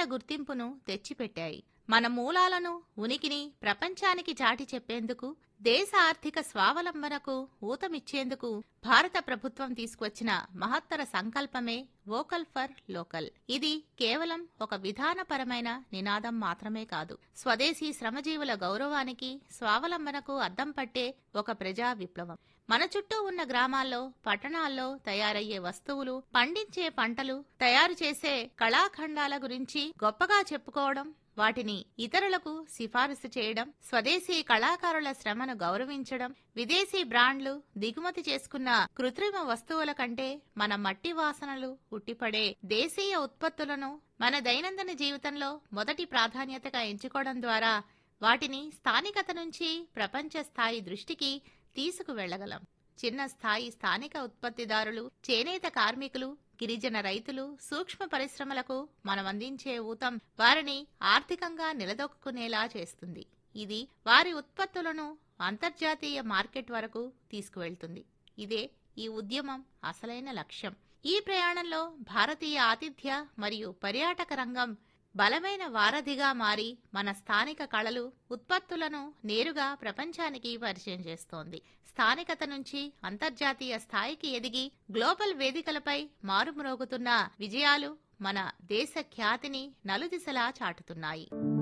గుర్తింపును తెచ్చిపెట్టాయి మన మూలాలను ఉనికిని ప్రపంచానికి చాటి చెప్పేందుకు దేశ ఆర్థిక స్వావలంబనకు ఊతమిచ్చేందుకు భారత ప్రభుత్వం తీసుకువచ్చిన మహత్తర సంకల్పమే వోకల్ ఫర్ లోకల్ ఇది కేవలం ఒక విధానపరమైన నినాదం మాత్రమే కాదు స్వదేశీ శ్రమజీవుల గౌరవానికి స్వావలంబనకు అద్దం పట్టే ఒక ప్రజా విప్లవం మన చుట్టూ ఉన్న గ్రామాల్లో పట్టణాల్లో తయారయ్యే వస్తువులు పండించే పంటలు తయారు చేసే కళాఖండాల గురించి గొప్పగా చెప్పుకోవడం వాటిని ఇతరులకు సిఫారసు చేయడం స్వదేశీ కళాకారుల శ్రమను గౌరవించడం విదేశీ బ్రాండ్లు దిగుమతి చేసుకున్న కృత్రిమ వస్తువుల కంటే మన మట్టి వాసనలు ఉట్టిపడే దేశీయ ఉత్పత్తులను మన దైనందిన జీవితంలో మొదటి ప్రాధాన్యతగా ఎంచుకోవడం ద్వారా వాటిని స్థానికత నుంచి ప్రపంచ స్థాయి దృష్టికి తీసుకువెళ్లగలం చిన్న స్థాయి స్థానిక ఉత్పత్తిదారులు చేనేత కార్మికులు గిరిజన రైతులు సూక్ష్మ పరిశ్రమలకు మనం అందించే ఊతం వారిని ఆర్థికంగా నిలదొక్కునేలా చేస్తుంది ఇది వారి ఉత్పత్తులను అంతర్జాతీయ మార్కెట్ వరకు తీసుకువెళ్తుంది ఇదే ఈ ఉద్యమం అసలైన లక్ష్యం ఈ ప్రయాణంలో భారతీయ ఆతిథ్య మరియు పర్యాటక రంగం బలమైన వారధిగా మారి మన స్థానిక కళలు ఉత్పత్తులను నేరుగా ప్రపంచానికి పరిచయం చేస్తోంది స్థానికత నుంచి అంతర్జాతీయ స్థాయికి ఎదిగి గ్లోబల్ వేదికలపై మారుమ్రోగుతున్న విజయాలు మన దేశ ఖ్యాతిని నలుదిశలా చాటుతున్నాయి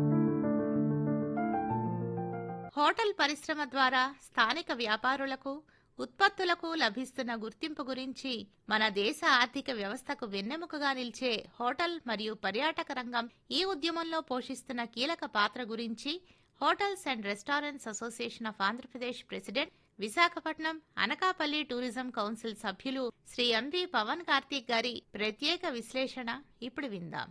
హోటల్ పరిశ్రమ ద్వారా స్థానిక వ్యాపారులకు ఉత్పత్తులకు లభిస్తున్న గుర్తింపు గురించి మన దేశ ఆర్థిక వ్యవస్థకు వెన్నెముకగా నిలిచే హోటల్ మరియు పర్యాటక రంగం ఈ ఉద్యమంలో పోషిస్తున్న కీలక పాత్ర గురించి hotels and restaurants association of Andhra Pradesh president Visakhapatnam Anakapalli tourism council సభ్యులు శ్రీ ఎంవి పవన్ కార్తీక్ గారి ప్రత్యేక విశ్లేషణ ఇప్పుడు విందాం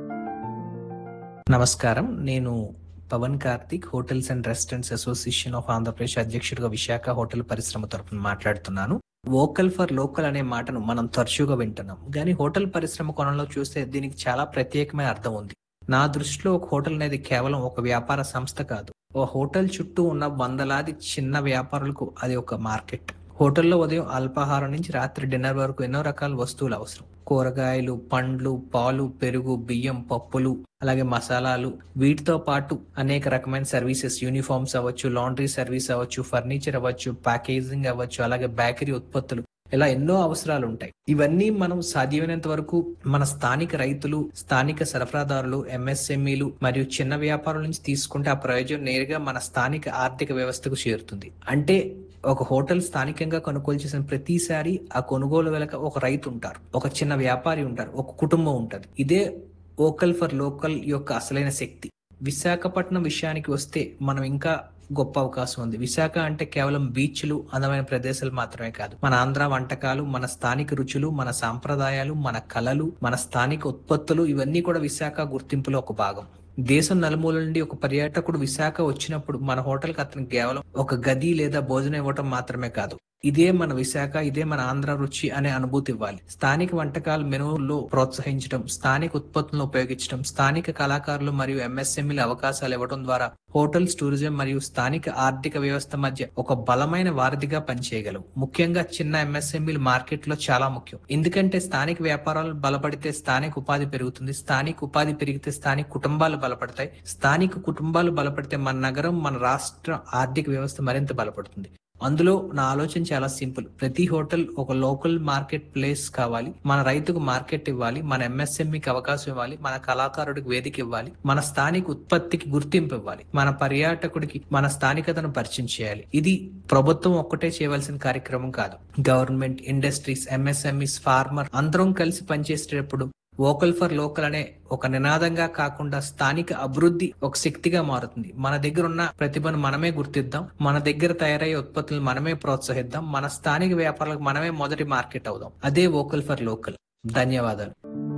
నమస్కారం నేను Pawan Karthik hotels and restaurants association of Andhra Pradesh అధ్యక్షుడిగా విశాఖ హోటల్ పరిశ్రమ తరపున మాట్లాడుతున్నాను వోకల్ ఫర్ లోకల్ అనే మాటను మనం తరచుగా వింటున్నాం కానీ హోటల్ పరిశ్రమ కొనంలో చూస్తే దీనికి చాలా ప్రత్యేకమైన అర్థం ఉంది నా దృష్టిలో ఒక హోటల్ అనేది కేవలం ఒక వ్యాపార సంస్థ కాదు ఓ హోటల్ చుట్టూ ఉన్న వందలాది చిన్న వ్యాపారులకు అది ఒక మార్కెట్ హోటల్లో ఉదయం అల్పాహారం నుంచి రాత్రి డిన్నర్ వరకు ఎన్నో రకాల వస్తువులు అవసరం కూరగాయలు పండ్లు పాలు పెరుగు బియ్యం పప్పులు అలాగే మసాలాలు వీటితో పాటు అనేక రకమైన సర్వీసెస్ యూనిఫామ్స్ అవ్వచ్చు లాండ్రీ సర్వీస్ అవ్వచ్చు ఫర్నిచర్ అవ్వచ్చు ప్యాకేజింగ్ అవ్వచ్చు అలాగే బేకరీ ఉత్పత్తులు ఇలా ఎన్నో అవసరాలు ఉంటాయి ఇవన్నీ మనం సాధ్యమైనంత వరకు మన స్థానిక రైతులు స్థానిక సరఫరాదారులు ఎంఎస్ఎంఈలు మరియు చిన్న వ్యాపారుల నుంచి తీసుకుంటే ఆ ప్రయోజనం నేరుగా మన స్థానిక ఆర్థిక వ్యవస్థకు చేరుతుంది అంటే ఒక హోటల్ స్థానికంగా కొనుగోలు చేసిన ప్రతిసారి ఆ కొనుగోలు వెనక ఒక రైతు ఉంటారు ఒక చిన్న వ్యాపారి ఉంటారు ఒక కుటుంబం ఉంటుంది ఇదే ఓకల్ ఫర్ లోకల్ యొక్క అసలైన శక్తి విశాఖపట్నం విషయానికి వస్తే మనం ఇంకా గొప్ప అవకాశం ఉంది విశాఖ అంటే కేవలం బీచ్లు అందమైన ప్రదేశాలు మాత్రమే కాదు మన ఆంధ్ర వంటకాలు మన స్థానిక రుచులు మన సాంప్రదాయాలు మన కళలు మన స్థానిక ఉత్పత్తులు ఇవన్నీ కూడా విశాఖ గుర్తింపులో ఒక భాగం దేశం నలుమూల నుండి ఒక పర్యాటకుడు విశాఖ వచ్చినప్పుడు మన హోటల్కి అతను కేవలం ఒక గది లేదా భోజనం ఇవ్వటం మాత్రమే కాదు ఇదే మన విశాఖ ఇదే మన ఆంధ్ర రుచి అనే అనుభూతి ఇవ్వాలి స్థానిక వంటకాల మెనువుల్లో ప్రోత్సహించడం స్థానిక ఉత్పత్తులను ఉపయోగించడం స్థానిక కళాకారులు మరియు ఎంఎస్ఎంఈల అవకాశాలు ఇవ్వడం ద్వారా హోటల్స్ టూరిజం మరియు స్థానిక ఆర్థిక వ్యవస్థ మధ్య ఒక బలమైన వారధిగా పనిచేయగలవు ముఖ్యంగా చిన్న ఎంఎస్ఎంఈలు మార్కెట్ లో చాలా ముఖ్యం ఎందుకంటే స్థానిక వ్యాపారాలు బలపడితే స్థానిక ఉపాధి పెరుగుతుంది స్థానిక ఉపాధి పెరిగితే స్థానిక కుటుంబాలు బలపడతాయి స్థానిక కుటుంబాలు బలపడితే మన నగరం మన రాష్ట్ర ఆర్థిక వ్యవస్థ మరింత బలపడుతుంది అందులో నా ఆలోచన చాలా సింపుల్ ప్రతి హోటల్ ఒక లోకల్ మార్కెట్ ప్లేస్ కావాలి మన రైతుకు మార్కెట్ ఇవ్వాలి మన ఎంఎస్ఎంఈకి అవకాశం ఇవ్వాలి మన కళాకారుడికి వేదిక ఇవ్వాలి మన స్థానిక ఉత్పత్తికి గుర్తింపు ఇవ్వాలి మన పర్యాటకుడికి మన స్థానికతను పరిచయం చేయాలి ఇది ప్రభుత్వం ఒక్కటే చేయవలసిన కార్యక్రమం కాదు గవర్నమెంట్ ఇండస్ట్రీస్ ఎంఎస్ఎంఈస్ ఫార్మర్ అందరం కలిసి పనిచేసేటప్పుడు వోకల్ ఫర్ లోకల్ అనే ఒక నినాదంగా కాకుండా స్థానిక అభివృద్ధి ఒక శక్తిగా మారుతుంది మన దగ్గర ఉన్న ప్రతిభను మనమే గుర్తిద్దాం మన దగ్గర తయారయ్యే ఉత్పత్తులను మనమే ప్రోత్సహిద్దాం మన స్థానిక వ్యాపారాలకు మనమే మొదటి మార్కెట్ అవుదాం అదే వోకల్ ఫర్ లోకల్ ధన్యవాదాలు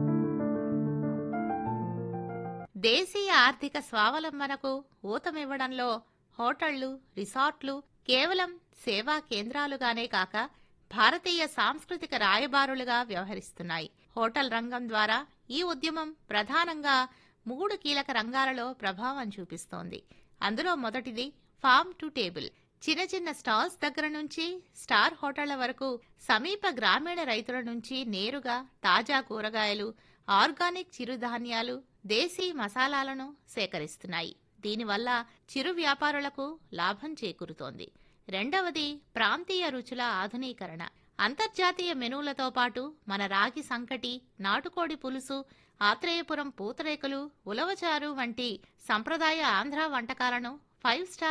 దేశీయ ఆర్థిక స్వావలంబనకు ఊతమివ్వడంలో హోటళ్లు రిసార్ట్లు కేవలం సేవా కేంద్రాలుగానే కాక భారతీయ సాంస్కృతిక రాయబారులుగా వ్యవహరిస్తున్నాయి హోటల్ రంగం ద్వారా ఈ ఉద్యమం ప్రధానంగా మూడు కీలక రంగాలలో ప్రభావం చూపిస్తోంది అందులో మొదటిది ఫామ్ టు టేబుల్ చిన్న చిన్న స్టాల్స్ దగ్గర నుంచి స్టార్ హోటళ్ల వరకు సమీప గ్రామీణ రైతుల నుంచి నేరుగా తాజా కూరగాయలు ఆర్గానిక్ చిరుధాన్యాలు దేశీ మసాలాలను సేకరిస్తున్నాయి దీనివల్ల చిరు వ్యాపారులకు లాభం చేకూరుతోంది రెండవది ప్రాంతీయ రుచుల ఆధునీకరణ అంతర్జాతీయ మెనూలతో పాటు మన రాగి సంకటి నాటుకోడి పులుసు ఆత్రేయపురం పూతరేకులు ఉలవచారు వంటి సంప్రదాయ ఆంధ్ర వంటకాలను ఫైవ్ స్టార్